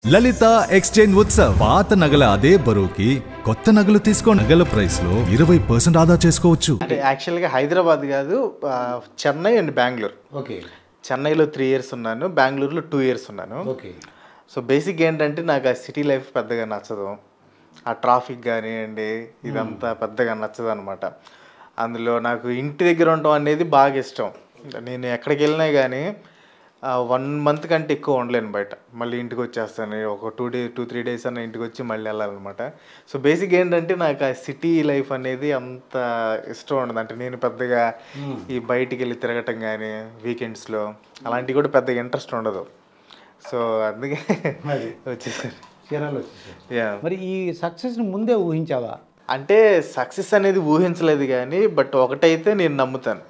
లలిత exchange Utsav పాత నగల అదే బరువుకి కొత్త నగలు తీసుకో నగల ప్రైస్ లో ఇరవై పర్సెంట్ ఆదా చేసుకోవచ్చు అంటే యాక్చువల్గా హైదరాబాద్ కాదు ఆ, చెన్నై అండ్ బెంగళూరు ఓకే చెన్నైలో త్రీ ఇయర్స్ ఉన్నాను బెంగళూరులో టూ ఇయర్స్ ఉన్నాను ఓకే సో బేసిక్ ఏంటంటే నాకు ఆ సిటీ లైఫ్ పెద్దగా నచ్చదు ఆ ట్రాఫిక్ కానివ్వండి ఇదంతా పెద్దగా నచ్చదు అనమాట అందులో నాకు ఇంటి దగ్గర ఉండటం అనేది బాగా ఇష్టం నేను ఎక్కడికి వెళ్ళినా కానీ వన్ మంత్ కంటే ఎక్కువ ఉండలేను బయట మళ్ళీ ఇంటికి వచ్చేస్తాను ఒక two day two three days అన్న ఇంటికి వచ్చి మళ్ళీ వెళ్ళాలన్నమాట సో బేసిక్ ఏంటంటే నాకు ఆ సిటీ లైఫ్ అనేది అంత ఇష్టం ఉండదు అంటే నేను పెద్దగా ఈ బయటికి వెళ్ళి తిరగటం కానీ వీకెండ్స్లో అలాంటివి కూడా పెద్దగా ఇంట్రెస్ట్ ఉండదు సో అందుకే అది. వచ్చేసారు చీరాలు వచ్చేసారు యా మరి ఈ సక్సెస్ని ముందే ఊహించావా అంటే సక్సెస్ అనేది ఊహించలేదు కానీ బట్ ఒకటైతే నేను నమ్ముతాను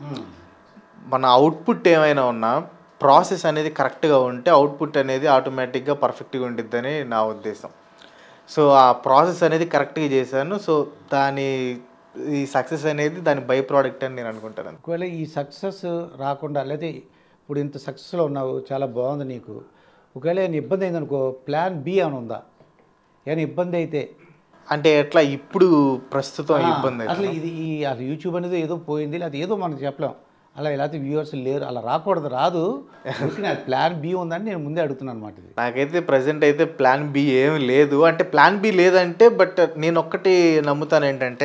మన అవుట్పుట్ ఏమైనా ఉన్నా ప్రాసెస్ అనేది కరెక్ట్గా ఉంటే అవుట్పుట్ అనేది ఆటోమేటిక్గా పర్ఫెక్ట్గా ఉండిద్దని నా ఉద్దేశం సో ఆ ప్రాసెస్ అనేది కరెక్ట్గా చేశాను సో దాని ఈ సక్సెస్ అనేది దాని బై ప్రోడక్ట్ అని నేను అనుకుంటాను ఒకవేళ ఈ సక్సెస్ రాకుండా లేదా ఇప్పుడు ఇంత సక్సెస్లో ఉన్నావు చాలా బాగుంది నీకు ఒకవేళ ఏమైనా ఇబ్బంది అయిందనుకో ప్లాన్ బి అని ఉందా ఏమైనా ఇబ్బంది అయితే అంటే ఎట్లా ఇప్పుడు ప్రస్తుతం ఇబ్బంది అసలు ఇది ఈ అసలు యూట్యూబ్ అనేది ఏదో పోయింది లేదా ఏదో మనం చెప్పలేం అలా లేకపోతే వ్యూవర్స్ లేరు అలా రాకూడదు రాదు ఊరికే నాకు ప్లాన్ బి ఉందని నేను ముందే అడుగుతున్నాను అనమాట ఇది నాకైతే ప్రజెంట్ అయితే ప్లాన్ బి ఏమి లేదు అంటే ప్లాన్ బి లేదంటే బట్ నేను ఒక్కటి నమ్ముతాను ఏంటంటే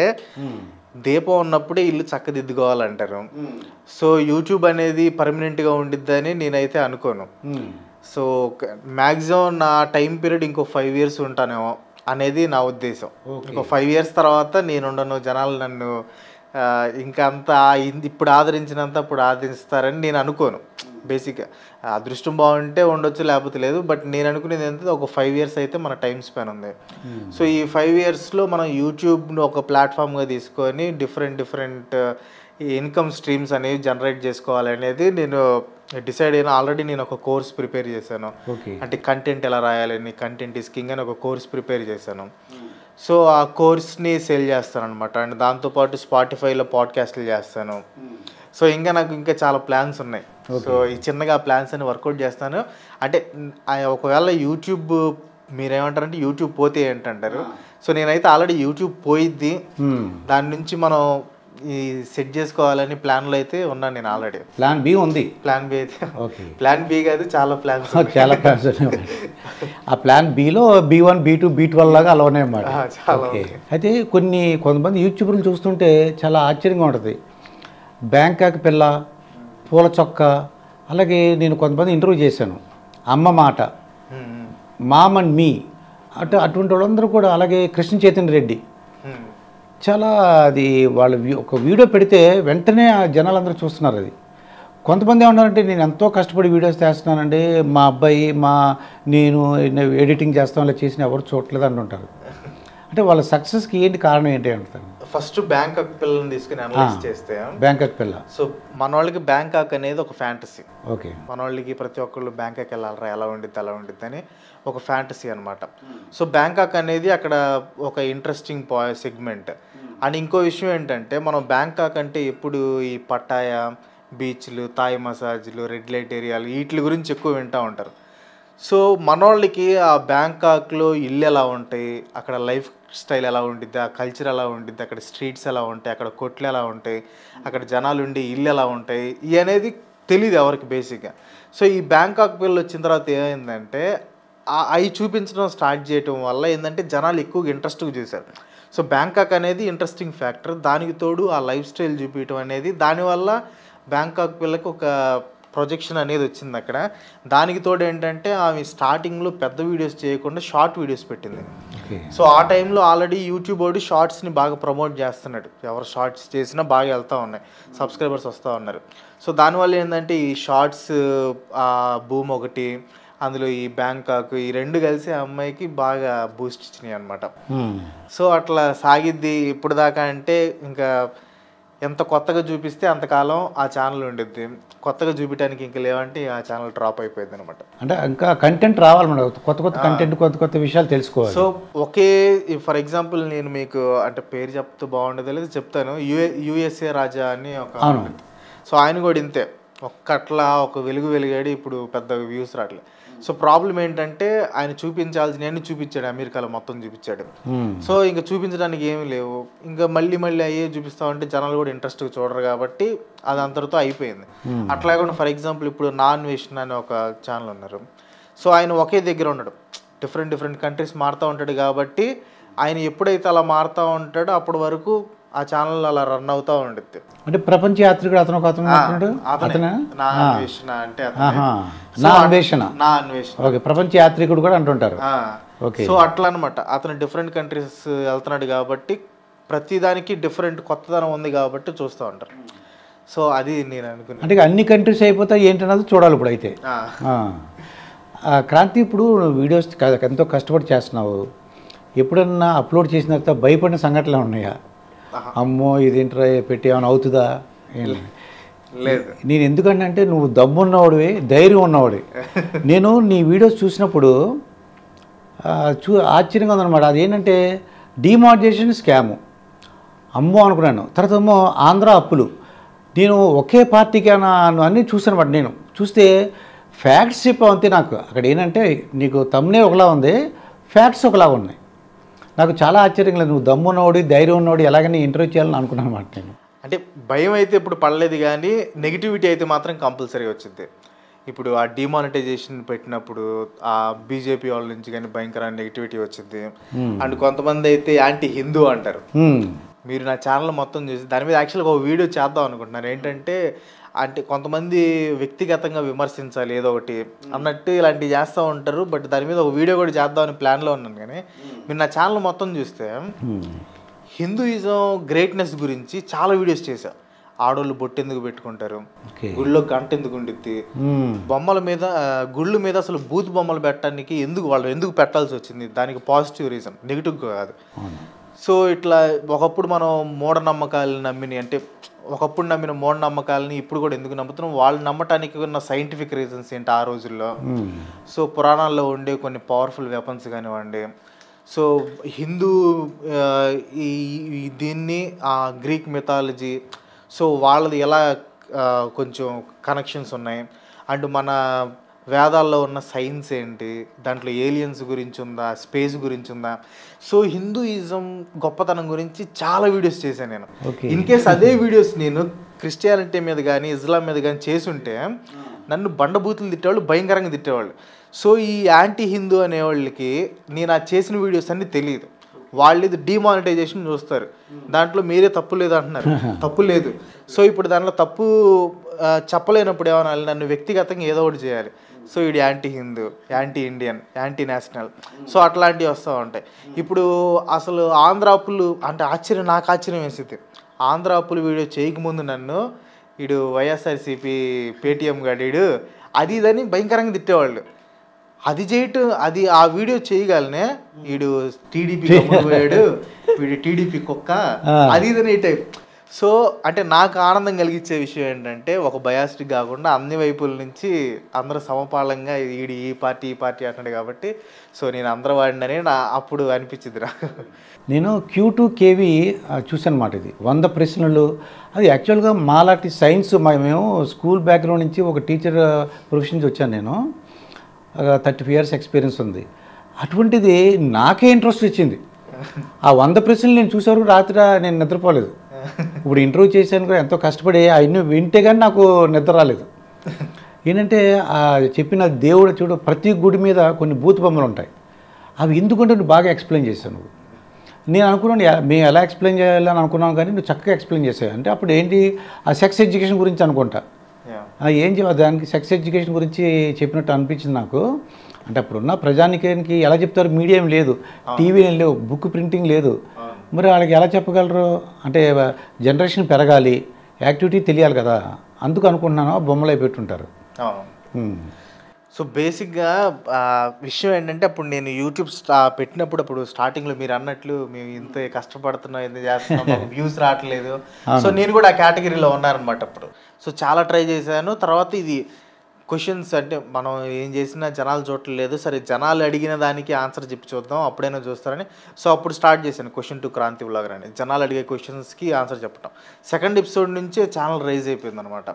దీపం ఉన్నప్పుడే ఇల్లు చక్కదిద్దుకోవాలంటారు సో యూట్యూబ్ అనేది పర్మనెంట్గా ఉండిద్దని నేనైతే అనుకోను మ్మ్. సో మ్యాక్సిమం నా టైం పీరియడ్ ఇంకో ఫైవ్ ఇయర్స్ ఉంటానేమో అనేది నా ఉద్దేశం ఇంకో ఫైవ్ ఇయర్స్ తర్వాత నేను ఉండను జనాలు నన్ను ఆ, ఇంకా అంత ఇన్- ఇప్పుడు ఆదరించినంత ఇప్పుడు ఆదరిస్తారని నేను అనుకోను బేసిక్గా అదృష్టం బాగుంటే ఉండొచ్చు లేకపోతే లేదు బట్ నేను అనుకునేది ఏంటంటే ఒక ఫైవ్ ఇయర్స్ అయితే మన టైం స్పాన్ ఉంది సో ఈ ఫైవ్ ఇయర్స్లో మనం యూట్యూబ్ను ఒక ప్లాట్ఫామ్గా తీసుకొని డిఫరెంట్ డిఫరెంట్ ఇన్కమ్ స్ట్రీమ్స్ అనేవి జనరేట్ చేసుకోవాలి అనేది నేను డిసైడ్ అయిన ఆల్రెడీ నేను ఒక కోర్స్ ప్రిపేర్ చేశాను ఓకే అంటే కంటెంట్ ఎలా రాయాలని కంటెంట్ ఇస్ కింగ్ అని ఒక కోర్స్ ప్రిపేర్ చేశాను సో ఆ కోర్స్ని సేల్ చేస్తాను అనమాట అండ్ దాంతోపాటు స్పాటిఫైలో పాడ్కాస్ట్లు చేస్తాను సో ఇంకా నాకు ఇంకా చాలా ప్లాన్స్ ఉన్నాయి సో ఈ చిన్నగా ప్లాన్స్ అని వర్కౌట్ చేస్తాను అంటే న్- ఆ ఒకవేళ యూట్యూబ్ మీరేమంటారంటే యూట్యూబ్ పోతే ఏంటంటారు సో నేనైతే ఆల్రెడీ యూట్యూబ్ పోయిద్ది మ్మ్. దాని నుంచి మనం ఈ సెట్ చేసుకోవాలని ప్లాన్లో అయితే ఉన్నాను నేను ఆల్రెడీ ప్లాన్ బి ఉంది ప్లాన్ బి అయితే ఓకే ప్లాన్ బి కాదు చాలా ప్లాన్స్ చాలా ప్లాన్స్ ఉన్నాయి ఆ ప్లాన్ బిలో B one B two B twelve లాగా అలా ఉన్నాయన్నమాట ఆ, చాలా ఓకే అయితే కొన్ని కొంతమంది యూట్యూబర్లు చూస్తుంటే చాలా ఆశ్చర్యంగా ఉంటుంది బ్యాంకాక్ పిల్ల పూల చొక్క అలాగే నేను కొంతమంది ఇంటర్వ్యూ చేశాను అమ్మ మాట మామ్ అండ్ మీ అటు అటువంటి వాళ్ళందరూ కూడా అలాగే కృష్ణ చైతన్య రెడ్డి చాలా అది వాళ్ళు వీ- ఒక వీడియో పెడితే వెంటనే ఆ జనాలందరూ చూస్తున్నారు అది కొంతమంది ఏమన్నారంటే నేను ఎంతో కష్టపడి వీడియోస్ చేస్తున్నానండి మా అబ్బాయి మా నేను ఎడిటింగ్ చేస్తాం ఇలా చేసిన ఎవరు చూడట్లేదు అంటుంటారు అంటే వాళ్ళ సక్సెస్కి ఏంటి కారణం ఏంటి అంటారు ఫస్ట్ బ్యాంకాక్ పిల్లల్ని తీసుకుని అనలైజ్ చేస్తే బ్యాంకాక్ పిల్ల సో మన వాళ్ళకి బ్యాంకాక్ అనేది ఒక ఫ్యాంటసీ ఓకే మన వాళ్ళకి ప్రతి ఒక్కళ్ళు బ్యాంకాక్ వెళ్ళాలరా ఎలా ఉండిద్ది అలా ఉండిద్ది అని ఒక ఫ్యాంటసీ అనమాట సో బ్యాంకాక్ అనేది అక్కడ ఒక ఇంట్రెస్టింగ్ పా సెగ్మెంట్ అండ్ ఇంకో విషయం ఏంటంటే మనం బ్యాంకాక్ అంటే ఎప్పుడు ఈ పట్టాయ బీచ్లు థాయ్ మసాజ్లు రెడ్ లైట్ ఏరియాలు వీటి గురించి ఎక్కువ వింటూ ఉంటారు సో మనోళ్ళకి ఆ బ్యాంకాక్లో ఇల్లు ఎలా ఉంటాయి అక్కడ లైఫ్ స్టైల్ ఎలా ఉండిద్ది ఆ కల్చర్ ఎలా ఉండిద్ది అక్కడ స్ట్రీట్స్ ఎలా ఉంటాయి అక్కడ కొట్లు ఎలా ఉంటాయి అక్కడ జనాలు ఉండే ఇల్లు ఎలా ఉంటాయి ఇవి అనేది తెలియదు ఎవరికి బేసిక్గా సో ఈ బ్యాంకాక్ పిల్లలు వచ్చిన తర్వాత ఏమైందంటే ఆ- అవి చూపించడం స్టార్ట్ చేయటం వల్ల ఏంటంటే జనాలు ఎక్కువగా ఇంట్రెస్ట్గా చూశారు సో బ్యాంకాక్ అనేది ఇంట్రెస్టింగ్ ఫ్యాక్టర్ దానికి తోడు ఆ లైఫ్ స్టైల్ చూపించడం అనేది దానివల్ల బ్యాంకాక్ పిల్లకి ఒక ప్రొజెక్షన్ అనేది వచ్చింది అక్కడ దానికి తోడు ఏంటంటే ఆమె స్టార్టింగ్లో పెద్ద వీడియోస్ చేయకుండా షార్ట్ వీడియోస్ పెట్టింది ఓకే సో ఆ టైంలో ఆల్రెడీ యూట్యూబ్ వాడు షార్ట్స్ని బాగా ప్రమోట్ చేస్తున్నాడు ఎవరు షార్ట్స్ చేసినా బాగా వెళ్తూ ఉన్నాయి సబ్స్క్రైబర్స్ వస్తూ ఉన్నారు సో దానివల్ల ఏంటంటే ఈ షార్ట్స్ భూమి ఒకటి అందులో ఈ బ్యాంకాక్ ఈ రెండు కలిసి ఆ అమ్మాయికి బాగా బూస్ట్ ఇచ్చినాయి అనమాట మ్మ్. సో అట్లా సాగిద్ది ఇప్పుడు దాకా అంటే ఇంకా ఎంత కొత్తగా చూపిస్తే అంతకాలం ఆ ఛానల్ ఉండిద్ది కొత్తగా చూపించడానికి ఇంకా లేవంటే ఆ ఛానల్ డ్రాప్ అయిపోయింది అనమాట అంటే ఇంకా కంటెంట్ రావాలి మనకు కొత్త కొత్త కంటెంట్ కొత్త కొత్త విషయాలు తెలుసుకోవాలి సో ఒకే ఫర్ ఎగ్జాంపుల్ నేను మీకు అంటే పేరు చెప్తూ బాగుండదు లేదు చెప్తాను యుఏ యుఎస్ఏ రాజా అని ఒక అవును. సో ఆయన కూడా ఇంతే ఒక్కట్లా ఒక వెలుగు వెలిగాడి ఇప్పుడు పెద్ద వ్యూస్ రావట్లేదు సో ప్రాబ్లం ఏంటంటే ఆయన చూపించాల్సిన అన్ని చూపించాడు అమెరికాలో మొత్తం చూపించాడు ఉమ్. సో ఇంకా చూపించడానికి ఏమీ లేవు ఇంకా మళ్ళీ మళ్ళీ అయ్యే చూపిస్తా ఉంటే జనాలు కూడా ఇంట్రెస్ట్ చూడరు కాబట్టి అది అంతటితో అయిపోయింది అట్లా కాకుండా ఫర్ ఎగ్జాంపుల్ ఇప్పుడు నాన్ వేషన్ అనే ఒక ఛానల్ ఉన్నారు సో ఆయన ఒకే దగ్గర ఉండడు డిఫరెంట్ డిఫరెంట్ కంట్రీస్ మారుతూ ఉంటాడు కాబట్టి ఆయన ఎప్పుడైతే అలా మారుతూ ఉంటాడో అప్పటి వరకు ఆ ఛానల్ అలా రన్ అవుతూ ఉండిద్ది అంటే ప్రపంచ యాత్రికుడు అతను ఒక అతను అంటున్నాడు అతనే అతనా నా అన్వేషణ అంటే అతనే. ఆహా. సో నా అట్- అన్వేషణ నా అన్వేషణ ఓకే ప్రపంచ యాత్రికుడు కూడా అంటుంటారు ఆ. ఓకే. సో అట్లా అనమాట అతను డిఫరెంట్ కంట్రీస్ వెళ్తున్నాడు కాబట్టి ప్రతిదానికి డిఫరెంట్ కొత్తదనం ఉంది కాబట్టి చూస్తూ ఉంటారు సో అది నేను అనుకున్నాను అంటే ఇక అన్ని కంట్రీస్ అయిపోతాయి ఏంటన్నది చూడాలి ఇప్పుడు అయితే ఆ. ఆ. ఆ, క్రాంతి ఇప్పుడు నువ్వు వీడియోస్ క- ఎంతో కష్టపడి చేస్తున్నావు ఎప్పుడన్నా అప్లోడ్ చేసిన తర్వాత భయపడిన సంఘటనలు ఉన్నాయా అమ్మో ఇది ఇంటర్ పెట్టి ఏమైనా అవుతుందా ఏం? లేదు నేను ఎందుకంటే నువ్వు దమ్మున్నవాడివి ధైర్యం ఉన్నవాడి నేను నీ వీడియోస్ చూసినప్పుడు ఆ, చూ ఆశ్చర్యంగా ఉందన్నమాట అదేంటంటే డిమార్జేషన్ స్కాము అమ్మో అనుకున్నాను తర్వాత ఏమో ఆంధ్ర అప్పులు నేను ఒకే పార్టీకి అన్న అన్నీ చూసాను బట్ నేను చూస్తే ఫ్యాక్ట్స్ చెప్పావు అంతే నాకు అక్కడ ఏంటంటే నీకు తమ్నే ఒకలా ఉంది ఫ్యాక్ట్స్ ఒకలా ఉన్నాయి నాకు చాలా ఆశ్చర్యంగా లేదు నువ్వు దమ్ము ఉన్నవాడి ధైర్యం ఉన్నవాడు ఎలాగని ఇంటర్వ్యూ చేయాలని అనుకున్నాను అనమాట నేను అంటే భయం అయితే ఇప్పుడు పడలేదు కానీ నెగిటివిటీ అయితే మాత్రం కంపల్సరీ వచ్చింది ఇప్పుడు ఆ డిమానిటైజేషన్ పెట్టినప్పుడు ఆ బీజేపీ వాళ్ళ నుంచి కానీ భయంకరమైన నెగిటివిటీ వచ్చింది అండ్ కొంతమంది అయితే యాంటీ హిందూ అంటారు హ్మ్. మీరు నా ఛానల్ మొత్తం చూసి దాని మీద యాక్చువల్గా ఒక వీడియో చేద్దాం అనుకుంటున్నాను ఏంటంటే అంటే కొంతమంది వ్యక్తిగతంగా విమర్శించాలి ఏదో ఒకటి అన్నట్టు ఇలాంటివి చేస్తూ ఉంటారు బట్ దాని మీద ఒక వీడియో కూడా చేద్దామని ప్లాన్లో ఉన్నాను కానీ మీరు నా ఛానల్ మొత్తం చూస్తే హ్మ్. హిందూయిజం గ్రేట్నెస్ గురించి చాలా వీడియోస్ చేశా ఆడోళ్ళు బొట్టు ఎందుకు పెట్టుకుంటారు ఓకే గుళ్ళో గంట ఎందుకు ఉండిద్ది హ్మ్. బొమ్మల మీద ఆ, గుళ్ళు మీద అసలు బూత్ బొమ్మలు పెట్టడానికి ఎందుకు వాళ్ళు ఎందుకు పెట్టాల్సి వచ్చింది దానికి పాజిటివ్ రీజన్ నెగిటివ్ కాదు అవును సో ఇట్లా ఒకప్పుడు మనం మూఢనమ్మకాలు నమ్మిని అంటే ఒకప్పుడు నమ్మిన మూఢనమ్మకాలని ఇప్పుడు కూడా ఎందుకు నమ్ముతున్నాం వాళ్ళు నమ్మటానికి ఉన్న సైంటిఫిక్ రీజన్స్ ఏంటి ఆ రోజుల్లో హ్మ్. సో పురాణాల్లో ఉండే కొన్ని పవర్ఫుల్ వెపన్స్ కానివ్వండి సో హిందూ ఆ, ఈ ఈ దీన్ని ఆ గ్రీక్ మిథాలజీ సో వాళ్ళది ఎలా ఆ, కొంచెం కనెక్షన్స్ ఉన్నాయి అండ్ మన వేదాల్లో ఉన్న సైన్స్ ఏంటి దాంట్లో ఏలియన్స్ గురించి ఉందా స్పేస్ గురించి ఉందా సో హిందూయిజం గొప్పతనం గురించి చాలా వీడియోస్ చేశాను నేను Okay. ఇన్ కేస్ అదే వీడియోస్ నేను క్రిస్టియానిటీ మీద కానీ ఇస్లాం మీద కానీ చేసుంటే నన్ను బండబూతులు తిట్టేవాళ్ళు భయంకరంగా తిట్టేవాళ్ళు సో ఈ యాంటీ హిందూ అనేవాళ్ళకి నేను ఆ చేసిన వీడియోస్ అన్ని తెలియదు వాళ్ళు ఇది డిమానిటైజేషన్ చూస్తారు దాంట్లో మీరే తప్పు లేదు అంటున్నారు తప్పు లేదు సో ఇప్పుడు దాంట్లో తప్పు ఆ, చెప్పలేనప్పుడు ఏమనాలి నన్ను వ్యక్తిగతంగా ఏదో ఒకటి చేయాలి సో ఇది anti Hindu anti Indian anti national so అట్లాంటివి వస్తూ ఉంటాయి ఇప్పుడు అసలు ఆంధ్ర అప్పులు అంటే ఆశ్చర్యం నాకు ఆశ్చర్యం వేసింది ఆంధ్ర అప్పులు వీడియో చేయకముందు నన్ను వీడు వైఎస్ఆర్సీపీ పేటిఎం గాడీడు అది ఇదని భయంకరంగా తిట్టేవాళ్ళు అది చేయటం అది ఆ వీడియో చేయగలనే వీడు టీడీపీ పోయాడు వీడు టీడీపీ కుక్క అది ఇదని ఈ టైప్ సో అంటే నాకు ఆనందం కలిగించే విషయం ఏంటంటే ఒక బయాస్టిక్ కాకుండా అన్ని వైపుల నుంచి అందరూ సమపాలంగా ఈడు ఈ పార్టీ ఈ పార్టీ అంటున్నాడు కాబట్టి సో నేను అందరూ వాడినని నా అప్పుడు అనిపించింది నాకు నేను క్యూ టూ కేవీ చూసాను అనమాట ఇది వంద ప్రశ్నలు అది యాక్చువల్గా మాలాంటి సైన్స్ మా- మేము స్కూల్ బ్యాక్గ్రౌండ్ నుంచి ఒక టీచర్ ప్రొఫెషన్ నుంచి వచ్చాను నేను థర్టీ ఫైవ్ ఇయర్స్ ఎక్స్పీరియన్స్ ఉంది అటువంటిది నాకే ఇంట్రెస్ట్ వచ్చింది ఆ వంద ప్రశ్నలు నేను చూసేవరకు రాత్రి నేను నిద్రపోలేదు ఇప్పుడు ఇంటర్వ్యూ చేశాను కూడా ఎంతో కష్టపడి అవన్నీ వింటే కానీ నాకు నిద్ర రాలేదు ఏంటంటే ఆ చెప్పిన దేవుడు చూడు ప్రతి గుడి మీద కొన్ని బూత్ బొమ్మలు ఉంటాయి అవి ఎందుకంటే నువ్వు బాగా ఎక్స్ప్లెయిన్ చేశావు నువ్వు నేను అనుకున్నాను ఎ- మేము ఎలా ఎక్స్ప్లెయిన్ చేయాలని అనుకున్నాం కానీ నువ్వు చక్కగా ఎక్స్ప్లెయిన్ చేసావు అంటే అప్పుడు ఏంటి ఆ సెక్స్ ఎడ్యుకేషన్ గురించి అనుకుంటా Yeah. ఆ, ఏం చెప్ప దానికి సెక్స్ ఎడ్యుకేషన్ గురించి చెప్పినట్టు అనిపించింది నాకు అంటే అప్పుడున్న ప్రజానికానికి ఎలా చెప్తారు మీడియం లేదు టీవీ లేవు బుక్ ప్రింటింగ్ లేదు మరి వాళ్ళకి ఎలా చెప్పగలరు అంటే జనరేషన్ పెరగాలి యాక్టివిటీ తెలియాలి కదా అందుకు అనుకుంటున్నాను బొమ్మలు అవి పెట్టుంటారు అవును ఉమ్. సో బేసిక్గా ఆ, విషయం ఏంటంటే అప్పుడు నేను యూట్యూబ్ స్టా పెట్టినప్పుడు అప్పుడు స్టార్టింగ్లో మీరు అన్నట్లు మేము ఇంత కష్టపడుతున్నాం ఇంత చేస్తున్నాం మాకు వ్యూస్ రావట్లేదు సో నేను కూడా ఆ కేటగిరీలో ఉన్నానమాట అప్పుడు సో చాలా ట్రై చేశాను తర్వాత ఇది క్వశ్చన్స్ అంటే మనం ఏం చేసినా జనాలు చూడట్లేదు సరే జనాలు అడిగిన దానికి ఆన్సర్ చెప్పి చూద్దాం అప్పుడైనా చూస్తారని సో అప్పుడు స్టార్ట్ చేశాను క్వశ్చన్ టు క్రాంతి వ్లాగర్ అని జనాలు అడిగే క్వశ్చన్స్కి ఆన్సర్ చెప్పటం సెకండ్ ఎపిసోడ్ నుంచే ఛానల్ రైజ్ అయిపోయింది అనమాట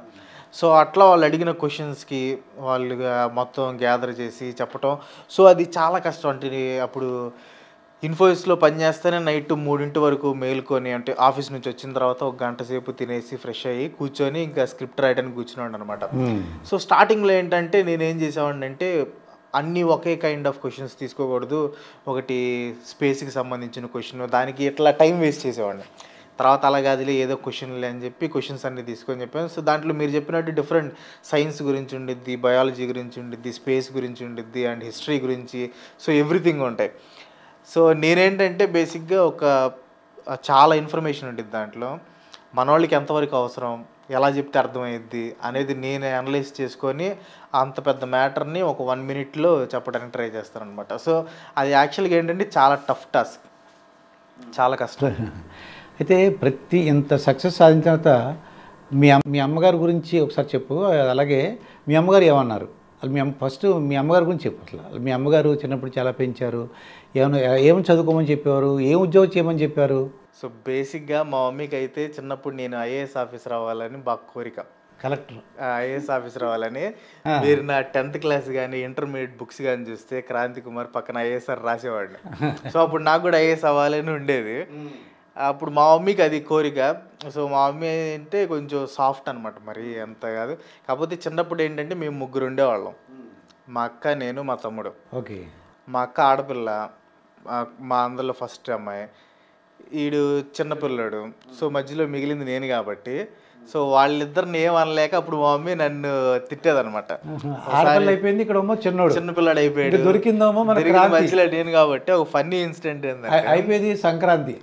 సో అట్లా వాళ్ళు అడిగిన క్వశ్చన్స్కి వాళ్ళు మొత్తం గ్యాదర్ చేసి చెప్పటం సో అది చాలా కష్టం అంటే అప్పుడు ఇన్ఫోసిస్లో పనిచేస్తేనే నైట్ మూడింటి వరకు మేల్కొని అంటే ఆఫీస్ నుంచి వచ్చిన తర్వాత ఒక గంట సేపు తినేసి ఫ్రెష్ అయ్యి కూర్చొని ఇంకా స్క్రిప్ట్ రాయడానికి కూర్చున్నాడు అనమాట సో స్టార్టింగ్లో ఏంటంటే నేను ఏం చేసేవాడిని అంటే అన్నీ ఒకే కైండ్ ఆఫ్ క్వశ్చన్స్ తీసుకోకూడదు ఒకటి స్పేస్కి సంబంధించిన క్వశ్చన్ దానికి ఇట్లా టైం వేస్ట్ చేసేవాడిని తర్వాత అలా కాదులే ఏదో క్వశ్చన్లే అని చెప్పి క్వశ్చన్స్ అన్ని తీసుకొని చెప్పాను సో దాంట్లో మీరు చెప్పినట్టు డిఫరెంట్ సైన్స్ గురించి ఉండిద్ది బయాలజీ గురించి ఉండిద్ది స్పేస్ గురించి ఉండిద్ది అండ్ హిస్టరీ గురించి సో ఎవ్రీథింగ్ ఉంటాయి సో నేనేంటంటే బేసిక్గా ఒక ఆ, చాలా ఇన్ఫర్మేషన్ ఉంటుంది దాంట్లో మనోళ్ళకి ఎంతవరకు అవసరం ఎలా చెప్తే అర్థమయ్యిద్ది అనేది నేను అనలైజ్ చేసుకొని అంత పెద్ద మ్యాటర్ని ఒక వన్ మినిట్లో చెప్పడానికి ట్రై చేస్తాను అనమాట సో అది యాక్చువల్గా ఏంటంటే చాలా టఫ్ టాస్క్ చాలా కష్టం అయితే ప్రతి ఇంత సక్సెస్ సాధించిన తర్వాత మీ అమ్మ మీ అమ్మగారి గురించి ఒకసారి చెప్పు అలాగే మీ అమ్మగారు ఏమన్నారు అసలు మీ అమ్మ ఫస్ట్ మీ అమ్మగారి గురించి చెప్పు అసలు మీ అమ్మగారు చిన్నప్పుడు చాలా పెంచారు ఏమైనా ఏమని చదువుకోమని చెప్పారు ఏం ఉద్యోగం చేయమని చెప్పారు సో బేసిక్గా మా మమ్మీకి అయితే చిన్నప్పుడు నేను ఐఏఎస్ ఆఫీసర్ అవ్వాలని బాగా కోరిక కలెక్టర్ ఐఏఎస్ ఆఫీసర్ అవ్వాలని మీరు నా టెన్త్ క్లాస్ కానీ ఇంటర్మీడియట్ బుక్స్ కానీ చూస్తే క్రాంతి కుమార్ పక్కన ఐఏఎస్ఆర్ రాసేవాడిని సో అప్పుడు నాకు కూడా ఐఏఎస్ అవ్వాలని ఉండేది అప్పుడు మా మమ్మీకి అది కోరిక సో మా మమ్మీ అంటే కొంచెం సాఫ్ట్ అనమాట మరి అంత కాదు కాకపోతే చిన్నప్పుడు ఏంటంటే మేము ముగ్గురు ఉండేవాళ్ళం మా అక్క నేను మా తమ్ముడు ఓకే మా అక్క ఆడపిల్ల మా- మా అందరిలో ఫస్ట్ అమ్మాయి ఈడు చిన్నపిల్లడు సో మధ్యలో మిగిలింది నేను కాబట్టి సో వాళ్ళిద్దరిని ఏం అనలేక అప్పుడు మా మమ్మీ నన్ను తిట్టేదనమాట ఆడపిల్ల అయిపోయింది ఇక్కడ ఏమో చిన్నోడు చిన్నపిల్లాడు అయిపోయాడు ఇంకా దొరికిందేమో మన దొరికింది క్రాంతి. మధ్యలో నేను కాబట్టి ఒక ఫన్నీ ఇన్సిడెంట్ ఏంటంటే అయి- అయిపోయేది సంక్రాంతి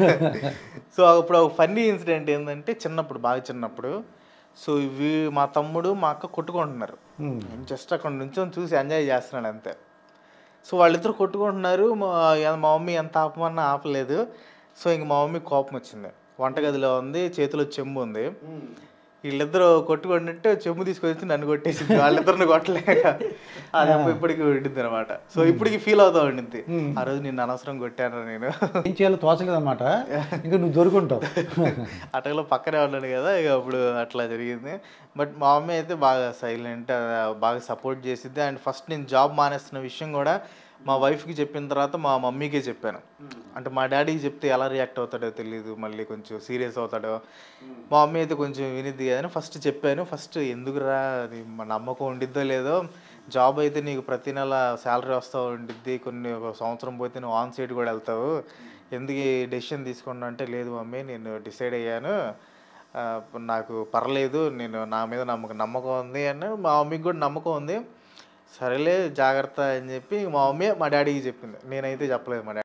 సో అప్పుడు ఒక ఫన్నీ ఇన్సిడెంట్ ఏంటంటే చిన్నప్పుడు బాగా చిన్నప్పుడు సో ఇవి మా తమ్ముడు మా అక్క కొట్టుకుంటున్నారు Hmm. నేను జస్ట్ అక్కడ నుంచి చూసి ఎంజాయ్ చేస్తున్నాను అంతే సో వాళ్ళిద్దరు కొట్టుకుంటున్నారు మా మా మమ్మీ ఎంత ఆపమన్నా ఆపలేదు సో ఇంక మా మమ్మీ కోపం వచ్చింది వంటగదిలో ఉంది చేతిలో చెంబు ఉంది వీళ్ళిద్దరు కొట్టుకుంటుంటే చెంబు తీసుకొచ్చి నన్ను కొట్టేసింది వాళ్ళిద్దరిని కొట్టలేక అది అప్పుడు ఇప్పటికి ఉండింది అనమాట సో ఇప్పటికి ఫీల్ అవుతా ఉండింది ఆ రోజు నిన్ను అనవసరం కొట్టాను నేను ఏం చేయాలో తోచలేదు అనమాట ఇంకా నువ్వు దొరుకుంటావు అటకలో పక్కనే ఉన్నాడు కదా ఇక అప్పుడు అట్లా జరిగింది బట్ మా మమ్మీ అయితే బాగా సైలెంట్ బాగా సపోర్ట్ చేసిద్ది అండ్ ఫస్ట్ నేను జాబ్ మానేస్తున్న విషయం కూడా మా వైఫ్కి చెప్పిన తర్వాత మా మమ్మీకే చెప్పాను అంటే మా డాడీకి చెప్తే ఎలా రియాక్ట్ అవుతాడో తెలియదు మళ్ళీ కొంచెం సీరియస్ అవుతాడో మా మమ్మీ అయితే కొంచెం వినిద్ది కదని ఫస్ట్ చెప్పాను ఫస్ట్ ఎందుకురా అది మా నమ్మకం ఉండిద్దో లేదో జాబ్ అయితే నీకు ప్రతి నెల శాలరీ వస్తూ ఉండిద్ది కొన్ని ఒక సంవత్సరం పోతే నువ్వు ఆన్ సైడ్ కూడా వెళ్తావు ఎందుకు ఈ డెసిషన్ తీసుకున్నా అంటే లేదు మమ్మీ నేను డిసైడ్ అయ్యాను ఆ, నాకు పర్లేదు నేను నా మీద నమ్మకం నమ్మకం ఉంది అని మా మమ్మీకి కూడా నమ్మకం ఉంది సరేలే జాగ్రత్త అని చెప్పి మా మమ్మీ మా డాడీకి చెప్పింది నేనైతే చెప్పలేదు మా డాడీ